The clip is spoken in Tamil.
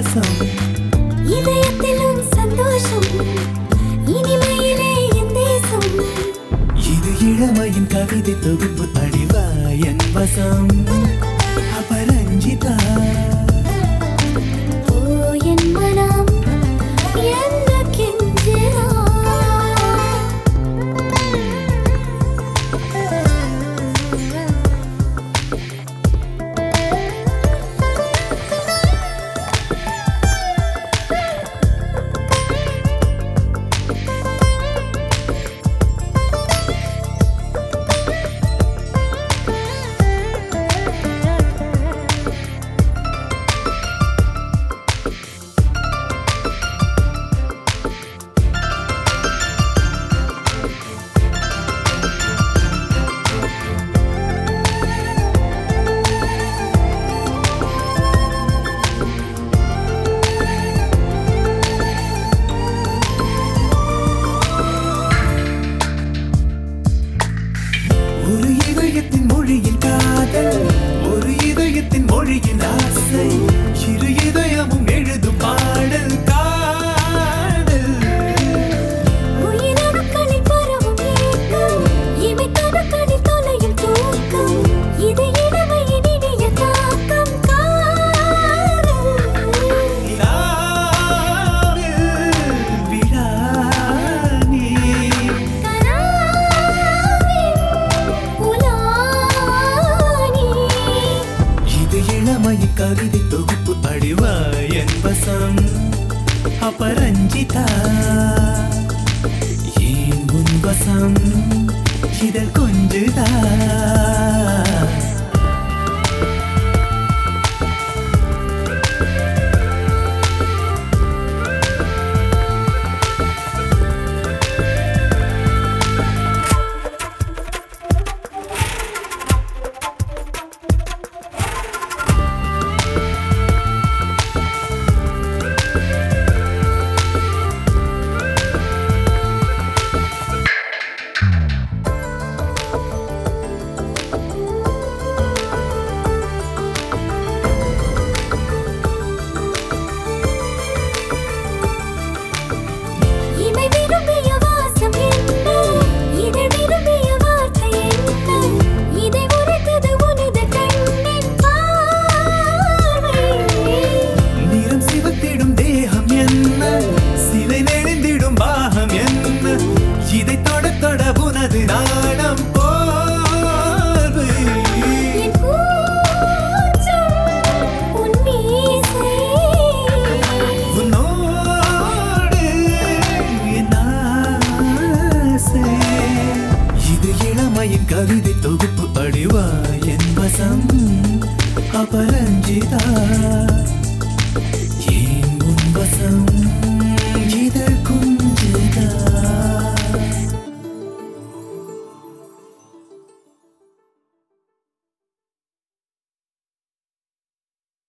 வசம் இதயத்திலும் சந்தோஷம் இனிமையிலே என் தேசம் இது இளமையின் கவிதை தொகுப்பு அடிவா என் வசம் அபரஞ்சிதா ஓ என் மனம் என்ன கெஞ்சுதா ஒரு இதயத்தின் மொழியில் காதல் ஒரு இதயத்தின் மொழியில் ஆசை இரு இதயமும் எழுதும் பாடல் காதல் உயிரணுக்களில் பரவும் ஏக்கம் இமைக்கணுக்களில் தொலையும் தூக்கம் இது இளமையின் இனிய தாக்கம் காதல் நிலாவில் விழா நீ இது இளமைய கவிதை தொகுப்பு அடிவா என் வசம் அபரஞ்சிதா ஏன் உன் வசம் இதழ் கொஞ்சுதா